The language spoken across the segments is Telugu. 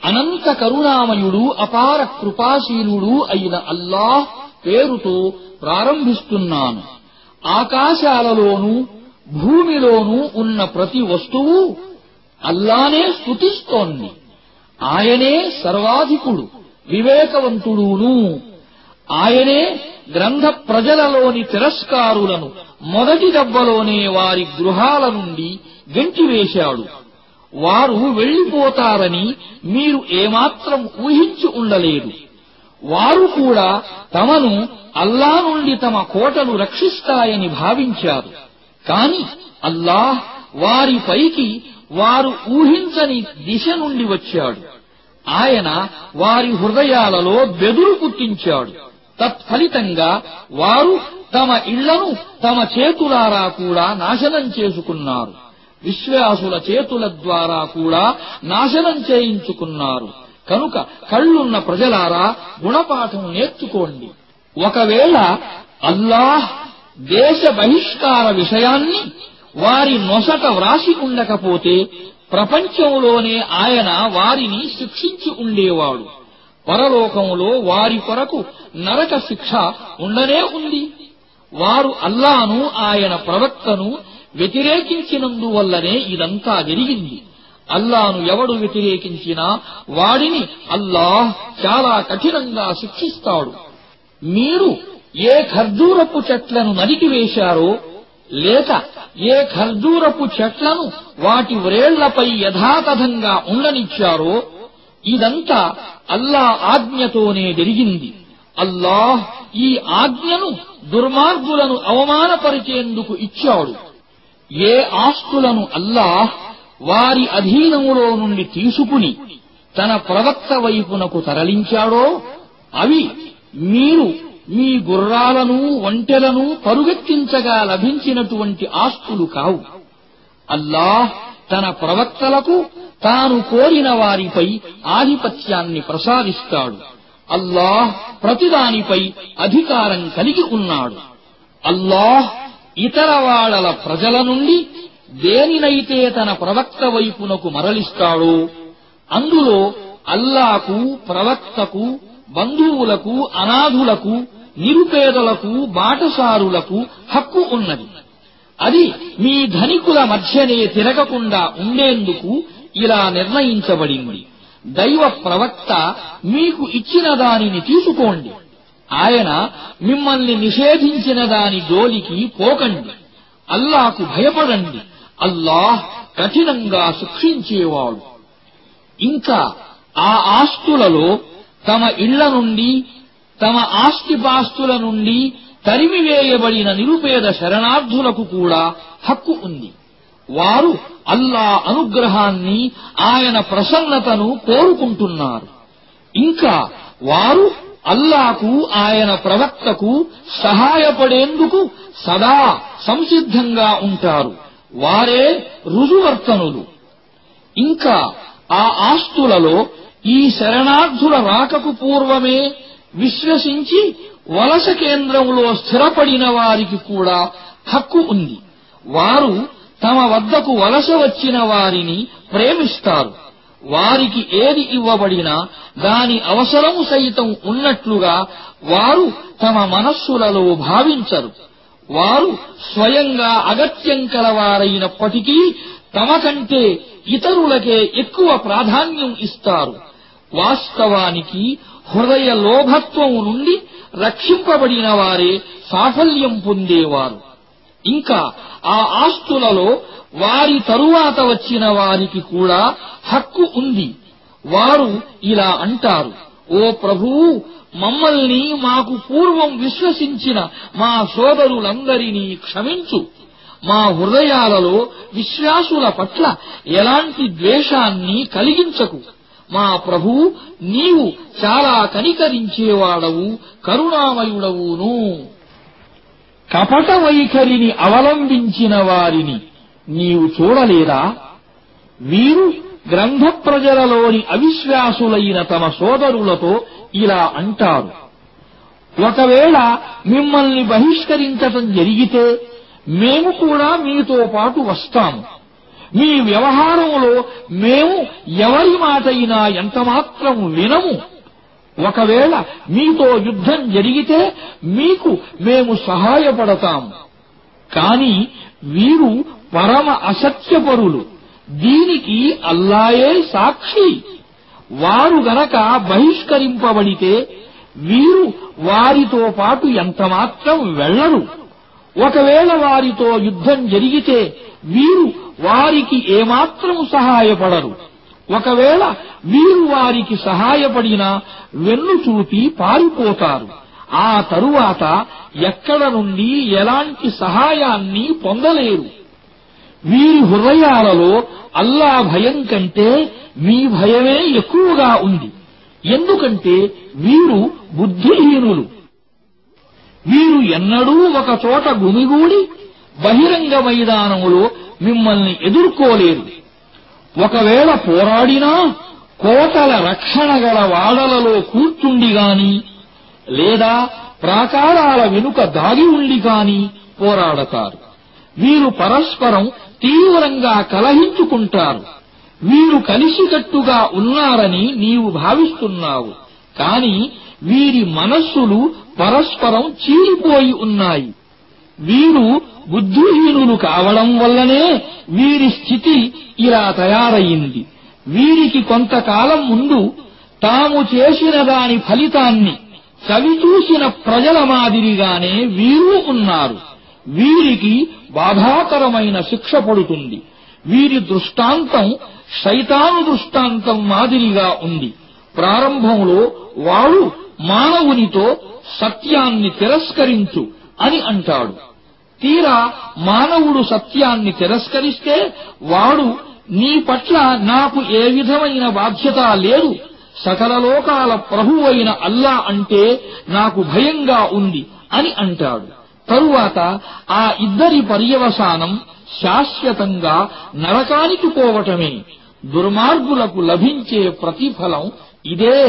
అనంత కరుణామయుడు అపార కృపాశీలుడు అయిన అల్లాహ్ పేరుతో ప్రారంభిస్తున్నాను ఆకాశాలలోనూ భూమిలోనూ ఉన్న ప్రతి వస్తువు అల్లానే స్తుతిస్తోంది ఆయనే సర్వాధికుడు వివేకవంతుడును ఆయనే గ్రంథ ప్రజలలోని తిరస్కారులను మొదటి దెబ్బలోనే వారి గృహాల నుండి గెంటివేశాడు వారు వెళ్లిపోతారని మీరు ఏమాత్రం ఊహించి ఉండలేదు వారు కూడా తమను అల్లా నుండి తమ కోటలు రక్షిస్తాయని భావించారు కాని అల్లాహ్ వారిపైకి వారు ఊహించని దిశ నుండి వచ్చాడు ఆయన వారి హృదయాలలో బెదురు పుట్టించాడు తత్ఫలితంగా వారు తమ ఇళ్లను తమ చేతులారా కూడా నాశనం చేసుకున్నారు విశ్వాసుల చేతుల ద్వారా కూడా నాశనం చేయించుకున్నారు కనుక కళ్ళున్న ప్రజలారా గుణపాఠం నేర్చుకోండి ఒకవేళ అల్లాహ్ దేశ బహిష్కార విషయాన్ని వారి నొసట వ్రాసి ఉండకపోతే ప్రపంచంలోనే ఆయన వారిని శిక్షించి ఉండేవాడు పరలోకంలో వారి కొరకు నరక శిక్ష ఉండనే ఉంది వారు అల్లాను ఆయన ప్రవక్తను వ్యతిరేకించినందువల్లనే ఇదంతా జరిగింది అల్లాను ఎవడు వ్యతిరేకించినా వాడిని అల్లాహ్ చాలా కఠినంగా శిక్షిస్తాడు మీరు ఏ ఖర్జూరపు చెట్లను నరికివేశారో లేక ఏ ఖర్జూరపు చెట్లను వాటి వ్రేళ్లపై యథాతథంగా ఉండనిచ్చారో ఇదంతా అల్లా ఆజ్ఞతోనే జరిగింది అల్లాహ్ ఈ ఆజ్ఞను దుర్మార్గులను అవమానపరిచేందుకు ఇచ్చాడు ఏ ఆస్తులను అల్లాహ్ వారి అధీనములో నుండి తీసుకుని తన ప్రవక్త వైపునకు తరలించాడో అవి మీరు మీ గుర్రాలను ఒంటెలను పరుగెత్తించగా లభించినటువంటి ఆస్తులు కావు అల్లాహ్ తన ప్రవక్తలకు తాను కోరిన వారిపై ఆధిపత్యాన్ని ప్రసాదిస్తాడు అల్లాహ్ ప్రతిదానిపై అధికారం కలిగి ఉన్నాడు అల్లాహ్ ఇతర వాళ్ల ప్రజల నుండి దేనినైతే తన ప్రవక్త వైపునకు మరలిస్తాడో అందులో అల్లాకు ప్రవక్తకు బంధువులకు అనాథులకు నిరుపేదలకు బాటసారులకు హక్కు ఉన్నది అది మీ ధనికుల మధ్యనే తిరగకుండా ఉండేందుకు ఇలా నిర్ణయించబడింది దైవ ప్రవక్త మీకు ఇచ్చిన దానిని తీసుకోండి ఆయన మిమ్మల్ని నిషేధించిన దాని జోలికి పోకండి అల్లాకు భయపడండి అల్లాహ్ కఠినంగా శిక్షించేవాడు ఇంకా ఆ ఆస్తులలో తమ ఇళ్ల నుండి తమ ఆస్తిపాస్తుల నుండి తరిమివేయబడిన నిరుపేద శరణార్థులకు కూడా హక్కు ఉంది వారు అల్లా అనుగ్రహాన్ని ఆయన ప్రసన్నతను కోరుకుంటున్నారు ఇంకా వారు అల్లాకు ఆయన ప్రవక్తకు సహాయపడేందుకు సదా సంసిద్ధంగా ఉంటారు వారే రుజువర్తనులు ఇంకా ఆ ఆస్తులలో ఈ శరణార్థుల రాకకు పూర్వమే విశ్వసించి వలస కేంద్రంలో స్థిరపడిన వారికి కూడా హక్కు ఉంది వారు తమ వద్దకు వలస వచ్చిన వారిని ప్రేమిస్తారు వారికి ఏది ఇవ్వబడినా దాని అవసరము సైతం ఉన్నట్లుగా వారు తమ మనస్సులలో భావించరు వారు స్వయంగా అగత్యం కలవారైనప్పటికీ తమ కంటే ఇతరులకే ఎక్కువ ప్రాధాన్యం ఇస్తారు వాస్తవానికి హృదయ లోభత్వం నుండి రక్షింపబడిన వారే సాఫల్యం పొందేవారు ఇంకా ఆ ఆస్తులలో వారి తరువాత వచ్చిన వారికి కూడా హక్కు ఉంది వారు ఇలా అంటారు ఓ ప్రభువు మమ్మల్ని మాకు పూర్వం విశ్వసించిన మా సోదరులందరినీ క్షమించు మా హృదయాలలో విశ్వాసుల పట్ల ఎలాంటి ద్వేషాన్ని కలిగించకు మా ప్రభువు నీవు చాలా కనికరించేవాడవు కరుణామయుడవును కపట వైఖరిని అవలంబించిన వారిని నీవు చూడలేదా వీరు గ్రంథ ప్రజలలోని అవిశ్వాసులైన తమ సోదరులతో ఇలా అంటారు ఒకవేళ మిమ్మల్ని బహిష్కరించటం జరిగితే మేము కూడా మీతో పాటు వస్తాము మీ వ్యవహారంలో మేము ఎవరి మాటైనా ఎంతమాత్రం వినము ఒకవేళ మీతో యుద్ధం జరిగితే మీకు మేము సహాయపడతాము కాని వీరు పరమ అసత్యపరులు దీనికి అల్లాయే సాక్షి వారు గనక బహిష్కరింపబడితే వీరు వారితో పాటు ఎంతమాత్రం వెళ్లరు ఒకవేళ వారితో యుద్ధం జరిగితే వీరు వారికి ఏమాత్రం సహాయపడరు ఒకవేళ వీరు వారికి సహాయపడినా వెన్ను చూపి పారిపోతారు ఆ తరువాత ఎక్కడ నుండి ఎలాంటి సహాయాన్ని పొందలేరు వీరి హృదయాలలో అల్లా భయం కంటే మీ భయమే ఎక్కువగా ఉంది ఎందుకంటే వీరు బుద్ధిహీనులు వీరు ఎన్నడూ ఒక చోట గుమిగూడి బహిరంగ మైదానములో మిమ్మల్ని ఎదుర్కోలేరు ఒకవేళ పోరాడినా కోటల రక్షణ గల వాడలలో కూర్చుండి గాని లేదా ప్రాకారాల వెనుక దాగి ఉండి గాని పోరాడతారు వీరు పరస్పరం తీవ్రంగా కలహించుకుంటారు వీరు కలిసికట్టుగా ఉన్నారని నీవు భావిస్తున్నావు కాని వీరి మనస్సులు పరస్పరం చీలిపోయి ఉన్నాయి వీరు బుద్ధిహీనులు కావడం వల్లనే వీరి స్థితి ఇలా తయారయింది వీరికి కొంతకాలం ముందు తాము చేసిన దాని ఫలితాన్ని చవిచూసిన ప్రజల మాదిరిగానే వీరు ఉన్నారు వీరికి బాధాకరమైన శిక్ష పడుతుంది వీరి దృష్టాంతం శైతాను దృష్టాంతం మాదిరిగా ఉంది ప్రారంభంలో వాడు మానవునితో సత్యాన్ని తిరస్కరించు అని అంటాడు తీరా మానవుడు సత్యాన్ని తిరస్కరిస్తే వాడు నీ పట్ల నాకు ఏ విధమైన బాధ్యత లేదు సకల లోకాల ప్రభువైన అల్లా అంటే నాకు భయంగా ఉంది అని అంటాడు తరువాత ఆ ఇద్దరి పర్యవసానం శాశ్వతంగా నరకానికి పోవటమే దుర్మార్గులకు లభించే ప్రతిఫలం ఇదే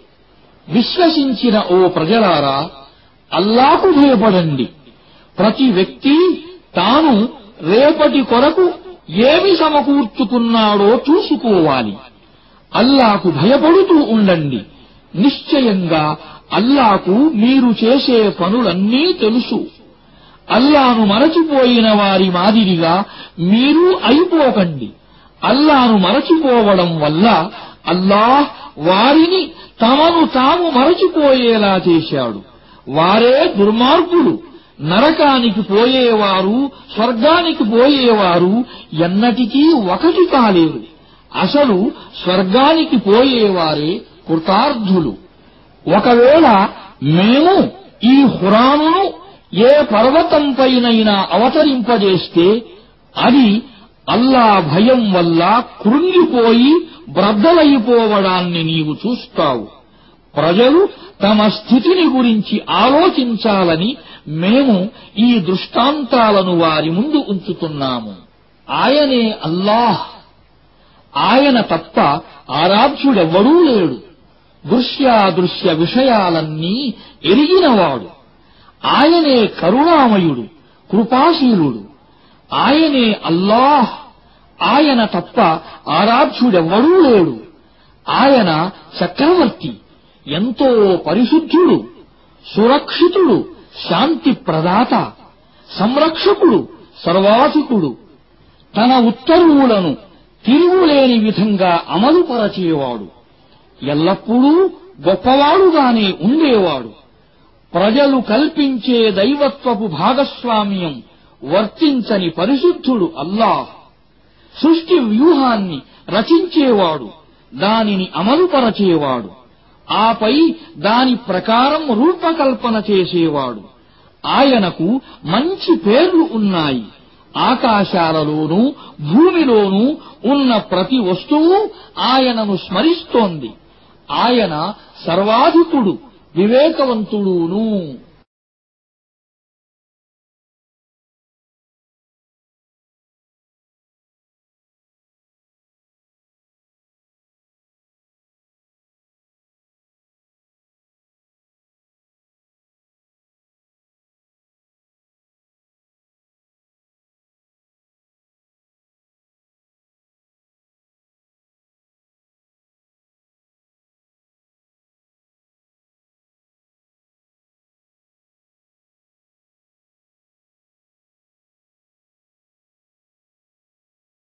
విశ్వసించిన ఓ ప్రజలారా అల్లాకు భయపడండి ప్రతి వ్యక్తి తాను రేపటి కొరకు ఏమి సమకూర్చుకున్నాడో చూసుకోవాలి అల్లాకు భయపడుతూ ఉండండి నిశ్చయంగా అల్లాకు మీరు చేసే పనులన్నీ తెలుసు అల్లాను మరచిపోయిన వారి మాదిరిగా మీరు అయిపోకండి అల్లాను మరచిపోవడం వల్ల అల్లాహ్ వారిని తమను తాము మరచిపోయేలా చేశాడు వారే దుర్మార్గులు నరకానికి పోయేవారు స్వర్గానికి పోయేవారు ఎన్నటికీ ఒకటి కాలేరు అసలు స్వర్గానికి పోయేవారే కృతార్థులు ఒకవేళ మేము ఈ హురానును ఏ పర్వతంపైనైనా అవతరింపజేస్తే అది అల్లా భయం వల్ల కృంగిపోయి బ్రద్దలైపోవడాన్ని నీవు చూస్తావు ప్రజలు తమ స్థితిని గురించి ఆలోచించాలని మేము ఈ దృష్టాంతాలను వారి ముందు ఉంచుతున్నాము ఆయనే అల్లాహ్ ఆయన తప్ప ఆరాధ్యుడెవ్వడూ లేడు దృశ్యాదృశ్య విషయాలన్నీ ఎరిగినవాడు ఆయనే కరుణామయుడు కృపాశీలుడు ఆయనే అల్లాహ్ ఆయన తప్ప ఆరాధ్యుడెవ్వడూ లేడు ఆయన చక్రవర్తి ఎంతో పరిశుద్ధుడు సురక్షితుడు శాంతి ప్రదాత సంరక్షకుడు సర్వాధికుడు తన ఉత్తర్వులను తిరుగులేని విధంగా అమలుపరచేవాడు ఎల్లప్పుడూ గొప్పవాడుగానే ఉండేవాడు ప్రజలు కల్పించే దైవత్వపు భాగస్వామ్యం వర్తించని పరిశుద్ధుడు అల్లాహ్ సృష్టి వ్యూహాన్ని రచించేవాడు దానిని అమలుపరచేవాడు ఆపై దాని ప్రకారం రూపకల్పన చేసేవాడు ఆయనకు మంచి పేర్లు ఉన్నాయి ఆకాశాలలోనూ భూమిలోనూ ఉన్న ప్రతి వస్తువు ఆయనను స్మరిస్తోంది ఆయన సర్వాధికుడు వివేకవంతుడును